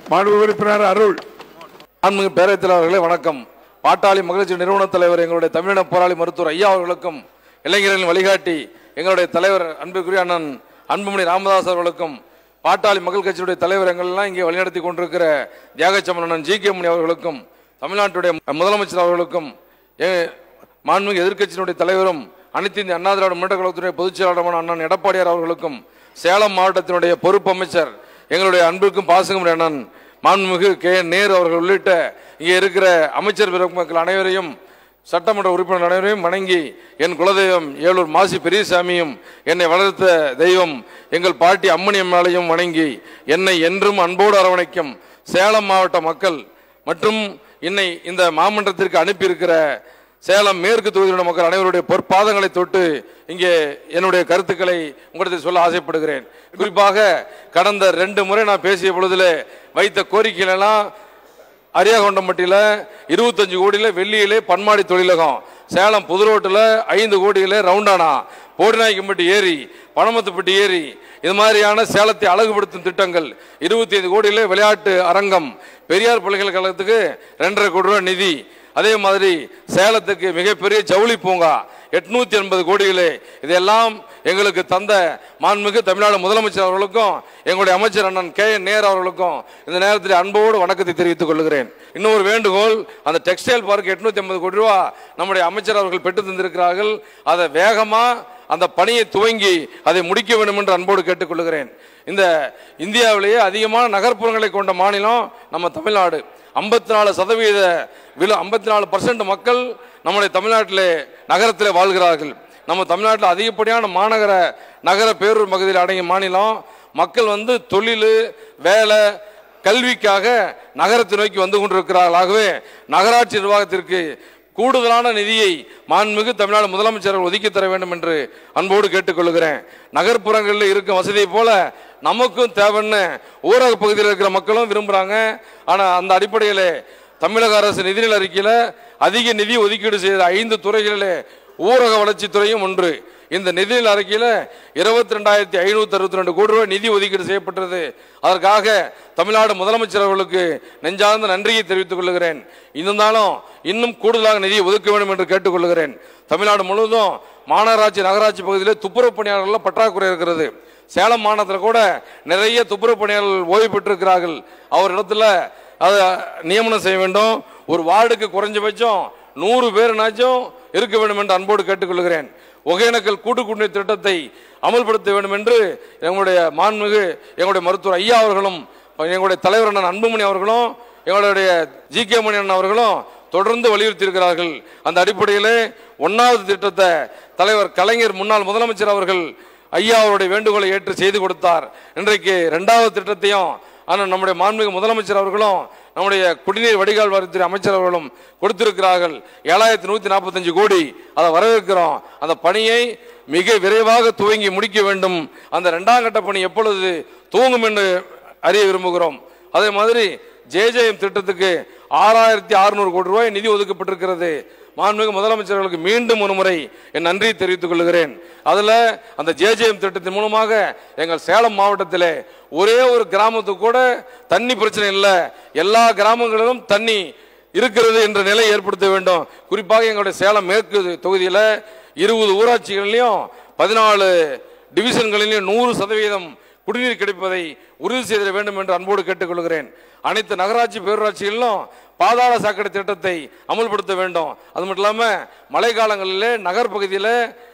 மாண்பு உறுப்பினர் அருள் ஆன்மீக பேரவைத் அவர்களே வணக்கம் பாட்டாளி மகிழ்ச்சி நிறுவன தலைவர் எங்களுடைய தமிழின போராளி மருத்துவர் ஐயா அவர்களுக்கும் இளைஞர்களின் வழிகாட்டி எங்களுடைய தலைவர் அன்புக்குரிய அண்ணன் அன்புமணி ராமதாஸ் அவர்களுக்கும் பாட்டாளி மக்கள் கட்சியுடைய தலைவர் எங்களெல்லாம் இங்கே வழிநடத்தி கொண்டிருக்கிற தியாகச்சமன் அண்ணன் ஜி கே மணி அவர்களுக்கும் தமிழ்நாட்டுடைய முதலமைச்சர் அவர்களுக்கும் ஏ- மாண்புமிகு எதிர்க்கட்சியினுடைய தலைவரும் அனைத்து இந்திய அண்ணா திராவிட முன்னேற்ற கழகத்துடைய பொதுச் செயலாளருமான அண்ணன் எடப்பாடியார் அவர்களுக்கும் சேலம் மாவட்டத்தினுடைய பொறுப்பு அமைச்சர் எங்களுடைய அன்பிற்கும் பாசகம் அண்ணன் மாண்புமிகு கே என் நேரு அவர்கள் உள்ளிட்ட இங்கே இருக்கிற அமைச்சர் பெருமக்கள் அனைவரையும் சட்டமன்ற உறுப்பினர் அனைவரையும் வணங்கி என் குலதெய்வம் ஏலூர் மாசி பெரியசாமியும் என்னை வளர்த்த தெய்வம் எங்கள் பாட்டி அம்மணி அம்மாளையும் வணங்கி என்னை என்றும் அன்போடு அரவணைக்கும் சேலம் மாவட்ட மக்கள் மற்றும் என்னை இந்த மாமன்றத்திற்கு அனுப்பியிருக்கிற சேலம் மேற்கு தொகுதியிலுள்ள மக்கள் அனைவருடைய பொற்பாதங்களை தொட்டு இங்கே என்னுடைய கருத்துக்களை உங்களுக்கு சொல்ல ஆசைப்படுகிறேன் குறிப்பாக கடந்த ரெண்டு முறை நான் பேசிய பொழுதிலே வைத்த கோரிக்கைகள் எல்லாம் அரியாகொண்டம்பட்டியில் இருபத்தஞ்சு கோடியில் வெள்ளியிலே பன்மாடி தொழிலகம் சேலம் புதுரோட்டில் ஐந்து கோடியில் ரவுண்டானா போடிநாயக்கம்பட்டி ஏரி பணமத்துப்பட்டி ஏரி இது மாதிரியான சேலத்தை அழகுபடுத்தும் திட்டங்கள் இருபத்தி ஐந்து கோடியிலே விளையாட்டு அரங்கம் பெரியார் பல்கலைக்கழகத்துக்கு ரெண்டரை கோடி ரூபாய் நிதி அதே மாதிரி சேலத்துக்கு மிகப்பெரிய ஜவுளி பூங்கா எட்நூத்தி எண்பது கோடிகளே இதெல்லாம் எங்களுக்கு தந்த மாண்புமிகு தமிழ்நாடு முதலமைச்சர் அவர்களுக்கும் எங்களுடைய அமைச்சர் அண்ணன் கே என் நேர் அவர்களுக்கும் இந்த நேரத்தில் அன்போடு வணக்கத்தை தெரிவித்துக் கொள்கிறேன் இன்னொரு வேண்டுகோள் அந்த டெக்ஸ்டைல் பார்க் எட்நூத்தி ஐம்பது கோடி ரூபா நம்முடைய அமைச்சர் அவர்கள் பெற்று தந்திருக்கிறார்கள் அதை வேகமா அந்த பணியை துவங்கி அதை முடிக்க வேண்டும் என்று அன்போடு கேட்டுக்கொள்கிறேன் இந்த இந்தியாவிலேயே அதிகமான நகர்ப்புறங்களை கொண்ட மாநிலம் நம்ம தமிழ்நாடு ஐம்பத்தி நாலு சதவீத விழு ஐம்பத்தி நாலு பர்சன்ட் மக்கள் நம்முடைய தமிழ்நாட்டிலே நகரத்திலே வாழ்கிறார்கள் நம்ம தமிழ்நாட்டில் அதிகப்படியான மாநகர நகர பேரூர் பகுதியில் அடங்கிய மாநிலம் மக்கள் வந்து தொழில் வேலை கல்விக்காக நகரத்தை நோக்கி வந்து கொண்டிருக்கிறார்கள் ஆகவே நகராட்சி நிர்வாகத்திற்கு கூடுதலான நிதியை மாண்புமிகு தமிழ்நாடு முதலமைச்சர் அவர்கள் ஒதுக்கி தர வேண்டும் என்று அன்போடு கேட்டுக்கொள்கிறேன் நகர்ப்புறங்களில் இருக்கும் வசதியை போல நமக்கும் தேவைன்னு ஊரக பகுதியில் இருக்கிற மக்களும் விரும்புகிறாங்க ஆனால் அந்த அடிப்படையில் தமிழக அரசு நிதிநிலை அறிக்கையில் அதிக நிதி ஒதுக்கீடு செய்த ஐந்து துறைகளிலே ஊரக வளர்ச்சித்துறையும் ஒன்று இந்த நிதிநிலை அறிக்கையில் இருபத்தி ரெண்டாயிரத்தி ஐநூத்தி அறுபத்தி ரெண்டு கோடி ரூபாய் நிதி ஒதுக்கீடு செய்யப்பட்டது அதற்காக தமிழ்நாடு முதலமைச்சர் அவர்களுக்கு நெஞ்சார்ந்த நன்றியை தெரிவித்துக் கொள்கிறேன் இருந்தாலும் இன்னும் கூடுதலாக நிதியை ஒதுக்க வேண்டும் என்று கேட்டுக்கொள்கிறேன் தமிழ்நாடு முழுவதும் மாநகராட்சி நகராட்சி பகுதியில் துப்புரவு பணியாளர்கள் பற்றாக்குறை இருக்கிறது சேலம் மாநிலத்தில் கூட நிறைய துப்புரவு பணியாளர்கள் ஓய்வு பெற்றிருக்கிறார்கள் அவர் இடத்துல அதை நியமனம் செய்ய வேண்டும் ஒரு வார்டுக்கு குறைஞ்சபட்சம் நூறு பேர்னாச்சும் இருக்க வேண்டும் என்று அன்போடு கேட்டுக்கொள்கிறேன் ஒகேனக்கல் கூட்டு குடிநீர் திட்டத்தை அமல்படுத்த வேண்டும் என்று எங்களுடைய மாண்புமிகு எங்களுடைய மருத்துவர் ஐயா அவர்களும் எங்களுடைய தலைவர் அண்ணன் அன்புமணி அவர்களும் எங்களுடைய ஜி கே மணி அண்ணன் அவர்களும் தொடர்ந்து வலியுறுத்தி இருக்கிறார்கள் அந்த அடிப்படையிலே ஒன்னாவது திட்டத்தை தலைவர் கலைஞர் முன்னாள் முதலமைச்சர் அவர்கள் ஐயா அவருடைய வேண்டுகோளை ஏற்று செய்து கொடுத்தார் இன்றைக்கு இரண்டாவது திட்டத்தையும் ஆனால் நம்முடைய மாண்புமிகு முதலமைச்சர் அவர்களும் நம்முடைய குடிநீர் வடிகால் வாரியத்துறை அமைச்சர் அவர்களும் கொடுத்திருக்கிறார்கள் ஏழாயிரத்தி நூத்தி நாற்பத்தஞ்சு கோடி அதை வரவேற்கிறோம் அந்த பணியை மிக விரைவாக துவங்கி முடிக்க வேண்டும் அந்த இரண்டாம் கட்ட பணி எப்பொழுது துவங்கும் என்று அறிய விரும்புகிறோம் அதே மாதிரி ஜேஜேஎம் திட்டத்துக்கு ஆறாயிரத்தி அறுநூறு கோடி ரூபாய் நிதி ஒதுக்கப்பட்டிருக்கிறது மாண்புமிகு முதலமைச்சர்களுக்கு மீண்டும் ஒரு முறை என் நன்றியை தெரிவித்துக் கொள்கிறேன் அதுல அந்த ஜேஜேஎம் திட்டத்தின் மூலமாக எங்கள் சேலம் மாவட்டத்திலே ஒரே ஒரு கிராமத்துக்கு கூட தண்ணி பிரச்சனை இல்லை எல்லா கிராமங்களிலும் தண்ணி இருக்கிறது என்ற நிலை ஏற்படுத்த வேண்டும் குறிப்பாக எங்களுடைய சேலம் மேற்கு தொகுதியில் இருபது ஊராட்சிகளிலும் பதினாலு டிவிஷன்களிலும் நூறு சதவீதம் குடிநீர் கிடைப்பதை உறுதி செய்திட வேண்டும் என்று அன்போடு கேட்டுக்கொள்கிறேன் அனைத்து நகராட்சி பேரூராட்சிகளிலும் பாதாள சாக்கடை திட்டத்தை அமல்படுத்த வேண்டும் அது மட்டும் இல்லாம மழை காலங்களிலே நகர் பகுதியில்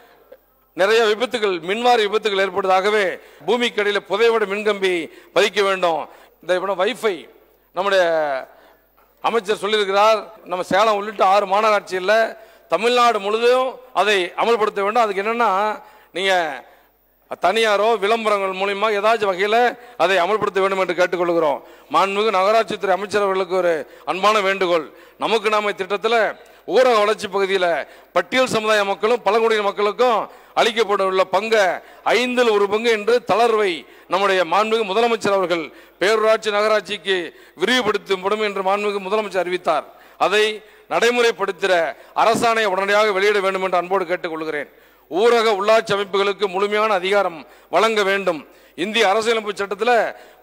நிறைய விபத்துகள் மின்வாரி விபத்துகள் ஏற்படுவதாகவே பூமிக்கடியில் புதைவிட மின்கம்பி பதிக்க வேண்டும் இந்த இவ்வளவு வைஃபை நம்முடைய அமைச்சர் சொல்லியிருக்கிறார் நம்ம சேலம் உள்ளிட்ட ஆறு மாநகராட்சியில் தமிழ்நாடு முழுதும் அதை அமல்படுத்த வேண்டும் அதுக்கு என்னன்னா நீங்க தனியாரோ விளம்பரங்கள் மூலியமா ஏதாச்சும் வகையில் அதை அமல்படுத்த வேண்டும் என்று கேட்டுக்கொள்கிறோம் மாண்புமிகு நகராட்சித்துறை அமைச்சர் அவர்களுக்கு ஒரு அன்பான வேண்டுகோள் நமக்கு நாம திட்டத்தில் ஊரக வளர்ச்சி பகுதியில் பட்டியல் சமுதாய மக்களும் பழங்குடியின மக்களுக்கும் அளிக்கப்பட உள்ள பங்கை ஐந்தில் ஒரு பங்கு என்று தளர்வை நம்முடைய மாண்புமிகு முதலமைச்சர் அவர்கள் பேரூராட்சி நகராட்சிக்கு விரிவுபடுத்தப்படும் என்று மாண்புமிகு முதலமைச்சர் அறிவித்தார் அதை நடைமுறைப்படுத்துகிற அரசாணையை உடனடியாக வெளியிட வேண்டும் என்று அன்போடு கேட்டுக்கொள்கிறேன் ஊரக உள்ளாட்சி அமைப்புகளுக்கு முழுமையான அதிகாரம் வழங்க வேண்டும் இந்திய அரசியலமைப்பு சட்டத்தில்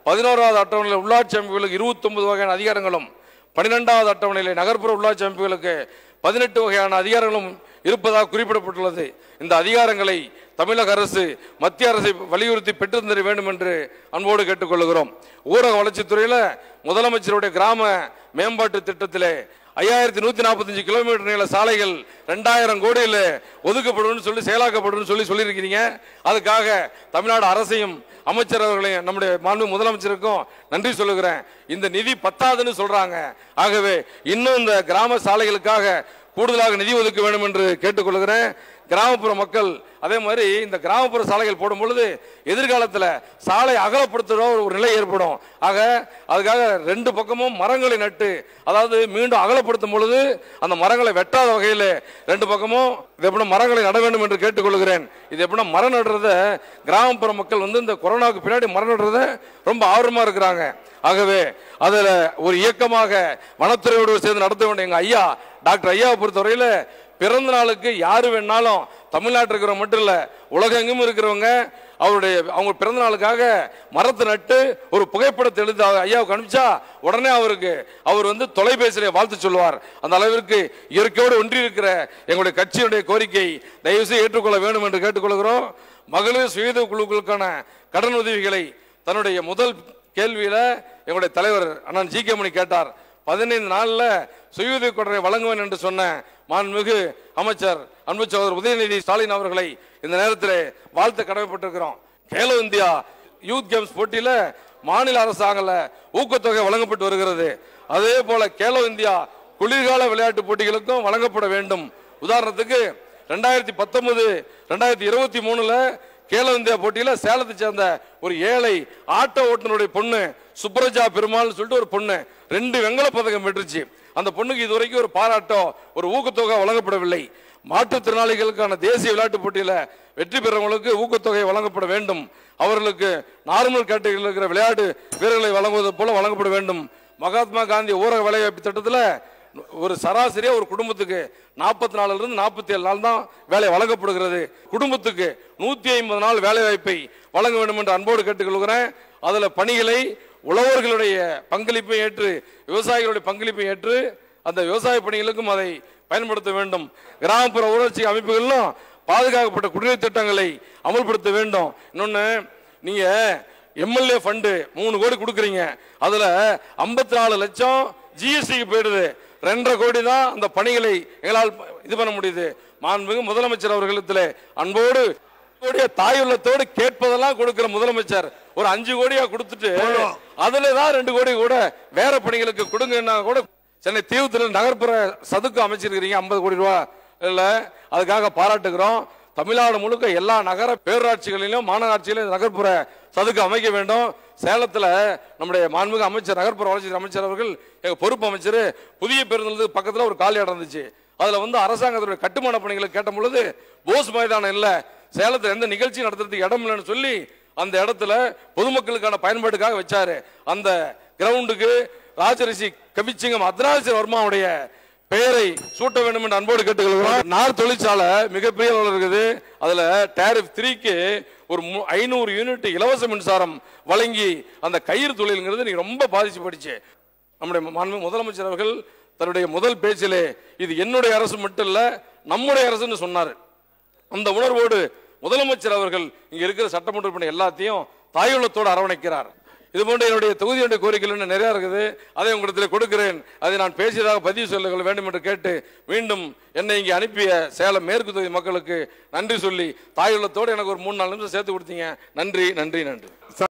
பதினோராவது அட்டவணையில் உள்ளாட்சி அமைப்புகளுக்கு 29 வகையான அதிகாரங்களும் பன்னிரெண்டாவது அட்டவணையில் நகர்ப்புற உள்ளாட்சி அமைப்புகளுக்கு பதினெட்டு வகையான அதிகாரங்களும் இருப்பதாக குறிப்பிடப்பட்டுள்ளது இந்த அதிகாரங்களை தமிழக அரசு மத்திய அரசை வலியுறுத்தி பெற்றுத்தர வேண்டும் என்று அன்போடு கேட்டுக்கொள்கிறோம் ஊரக வளர்ச்சித்துறையில முதலமைச்சருடைய கிராம மேம்பாட்டு திட்டத்திலே ஐயாயிரத்தி நூத்தி நாற்பத்தஞ்சு கிலோமீட்டர் நீள சாலைகள் ரெண்டாயிரம் கோடியில் ஒதுக்கப்படும் சொல்லி செயலாக்கப்படும் சொல்லி சொல்லியிருக்கிறீங்க அதுக்காக தமிழ்நாடு அரசையும் அமைச்சர் அவர்களையும் நம்முடைய மாண்பு முதலமைச்சருக்கும் நன்றி சொல்லுகிறேன் இந்த நிதி பத்தாதுன்னு சொல்றாங்க ஆகவே இன்னும் இந்த கிராம சாலைகளுக்காக கூடுதலாக நிதி ஒதுக்க வேண்டும் என்று கேட்டுக்கொள்கிறேன் கிராமப்புற மக்கள் அதே மாதிரி இந்த கிராமப்புற சாலைகள் போடும் பொழுது எதிர்காலத்தில் சாலை அகலப்படுத்துகிற ஒரு நிலை ஏற்படும் ஆக அதுக்காக ரெண்டு பக்கமும் மரங்களை நட்டு அதாவது மீண்டும் அகலப்படுத்தும் பொழுது அந்த மரங்களை வெட்டாத வகையில் ரெண்டு பக்கமும் இது எப்படி மரங்களை நட வேண்டும் என்று கேட்டுக்கொள்கிறேன் இது எப்படின்னா மரம் நடுறத கிராமப்புற மக்கள் வந்து இந்த கொரோனாவுக்கு பின்னாடி மரம் நடுறத ரொம்ப ஆர்வமா இருக்கிறாங்க ஆகவே அதுல ஒரு இயக்கமாக வனத்துறையோடு சேர்ந்து நடத்த வேண்டிய எங்க ஐயா டாக்டர் ஐயாவை பொறுத்தவரையில பிறந்த நாளுக்கு யாரு வேணாலும் தமிழ்நாட்டில் இருக்கிறவங்க மட்டும் இல்ல உலகெங்கும் இருக்கிறவங்க அவருடைய அவங்க பிறந்த நாளுக்காக மரத்தை நட்டு ஒரு புகைப்படத்தை எழுதி அவர் ஐயாவுக்கு அனுப்பிச்சா உடனே அவருக்கு அவர் வந்து தொலைபேசியில வாழ்த்து சொல்லுவார் அந்த அளவிற்கு இயற்கையோடு ஒன்றி இருக்கிற எங்களுடைய கட்சியினுடைய கோரிக்கை தயவு செய்து ஏற்றுக்கொள்ள வேண்டும் என்று கேட்டுக்கொள்கிறோம் மகளிர் சுயத குழுக்களுக்கான கடன் உதவிகளை தன்னுடைய முதல் கேள்வியில எங்களுடைய தலைவர் அண்ணன் ஜி கே மணி கேட்டார் பதினைந்து நாள்ல சுயஉதவி கொடரை வழங்குவேன் என்று சொன்ன மாண்புமிகு அமைச்சர் அன்பு சகோதரர் உதயநிதி ஸ்டாலின் அவர்களை இந்த நேரத்தில் வாழ்த்த கடமைப்பட்டிருக்கிறோம் கேலோ இந்தியா யூத் கேம்ஸ் போட்டியில மாநில அரசாங்கல ஊக்கத்தொகை வழங்கப்பட்டு வருகிறது அதே போல கேலோ இந்தியா குளிர்கால விளையாட்டு போட்டிகளுக்கும் வழங்கப்பட வேண்டும் உதாரணத்துக்கு ரெண்டாயிரத்தி பத்தொன்பது ரெண்டாயிரத்தி இருபத்தி மூணுல கேலோ இந்தியா போட்டியில சேலத்தை சேர்ந்த ஒரு ஏழை ஆட்டோ ஓட்டுநருடைய பொண்ணு சுப்ரஜா பெருமாள்னு சொல்லிட்டு ஒரு பொண்ணு ரெண்டு வெங்கல பதக்கம் பெற்றுச்சு அந்த பொண்ணுக்கு இதுவரைக்கும் ஒரு பாராட்டோ ஒரு ஊக்கத்தொகை வழங்கப்படவில்லை மாற்றுத்திறனாளிகளுக்கான தேசிய விளையாட்டு போட்டியில வெற்றி பெறவங்களுக்கு ஊக்கத்தொகை வழங்கப்பட வேண்டும் அவர்களுக்கு நார்மல் கேட்டகரியில் இருக்கிற விளையாட்டு வீரர்களை வழங்குவது போல வழங்கப்பட வேண்டும் மகாத்மா காந்தி ஊரக வேலைவாய்ப்பு திட்டத்தில் ஒரு சராசரியா ஒரு குடும்பத்துக்கு நாற்பத்தி நாலுல இருந்து நாற்பத்தி ஏழு நாள் தான் வேலை வழங்கப்படுகிறது குடும்பத்துக்கு நூத்தி ஐம்பது நாள் வேலை வாய்ப்பை வழங்க வேண்டும் என்று அன்போடு கேட்டுக்கொள்கிறேன் அதுல பணிகளை உழவர்களுடைய பங்களிப்பை ஏற்று விவசாயிகளுடைய பங்களிப்பை ஏற்று அந்த விவசாய பணிகளுக்கும் அதை பயன்படுத்த வேண்டும் கிராமப்புற ஊராட்சி அமைப்புகளிலும் பாதுகாக்கப்பட்ட குடிநீர் திட்டங்களை அமல்படுத்த வேண்டும் இன்னொன்னு நீங்க எம்எல்ஏ ஃபண்டு மூணு கோடி கொடுக்குறீங்க அதுல ஐம்பத்தி நாலு லட்சம் ஜிஎஸ்டிக்கு போயிடுது ரெண்டரை கோடி தான் அந்த பணிகளை எங்களால் இது பண்ண முடியுது மாண்புமிகு முதலமைச்சர் அவர்களிடத்தில் அன்போடு கோடியா தாயுள்ளத்தோடு கேட்பதெல்லாம் கொடுக்கிற முதலமைச்சர் ஒரு அஞ்சு கோடியா கொடுத்துட்டு அதுல தான் ரெண்டு கோடி கூட வேற பணிகளுக்கு கொடுங்கன்னா கூட சென்னை தீவுத்தில நகர்ப்புற சதுக்கு அமைச்சிருக்கிறீங்க ஐம்பது கோடி ரூபா இல்ல அதுக்காக பாராட்டுகிறோம் தமிழ்நாடு முழுக்க எல்லா நகர பேரூராட்சிகளிலும் மாநகராட்சியிலும் நகர்ப்புற சதுக்கு அமைக்க வேண்டும் சேலத்துல நம்முடைய மாண்புமிகு அமைச்சர் நகர்ப்புற வளர்ச்சி அமைச்சர் அவர்கள் எங்க பொறுப்பு அமைச்சர் புதிய பேருந்து நிலையத்துக்கு பக்கத்துல ஒரு காலி இடம் இருந்துச்சு அதுல வந்து அரசாங்கத்துடைய கட்டுமான பணிகளை கேட்ட பொழுது போஸ் மைதானம் இல்ல சேலத்துல எந்த நிகழ்ச்சி நடத்துறதுக்கு இடம் இல்லைன்னு சொல்லி அந்த இடத்துல பொதுமக்களுக்கான பயன்பாட்டுக்காக வச்சாரு அந்த கிரவுண்டுக்கு ராஜரிஷி கபிச்சிங்கம் அத்ராசி வர்மாவுடைய பெயரை சூட்ட வேண்டும் என்று அன்போடு கேட்டுக்கொள்கிறோம் நார் தொழிற்சாலை மிகப்பெரிய அளவில் இருக்குது அதுல டேரிஃப் த்ரீக்கு ஒரு மு- ஐநூறு யூனிட் இலவச மின்சாரம் வழங்கி அந்த கயிறு தொழிலுங்கிறது நீங்க ரொம்ப பாதிச்சு போயிடுச்சு நம்முடைய மாண்பு முதலமைச்சர் அவர்கள் தன்னுடைய முதல் பேச்சிலே இது என்னுடைய அரசு மட்டும் இல்ல நம்முடைய அரசுன்னு சொன்னார் அந்த உணர்வோடு முதலமைச்சர் அவர்கள் இங்க இருக்கிற சட்டமன்ற உறுப்பினர் எல்லாத்தையும் தாயுள்ளத்தோடு அரவணைக்கிறார் இது போன்ற என்னுடைய தொகுதியுடைய கோரிக்கைகள் இன்னும் நிறைய இருக்குது அதை உங்களிடத்தில் கொடுக்கிறேன் அதை நான் பேசியதாக பதிவு சொல்ல வேண்டும் என்று கேட்டு மீண்டும் என்னை இங்கே அனுப்பிய சேலம் மேற்கு தொகுதி மக்களுக்கு நன்றி சொல்லி தாயுள்ளத்தோடு எனக்கு ஒரு மூணு நாலு நிமிஷம் சேர்த்து கொடுத்தீங்க நன்றி நன்றி நன்றி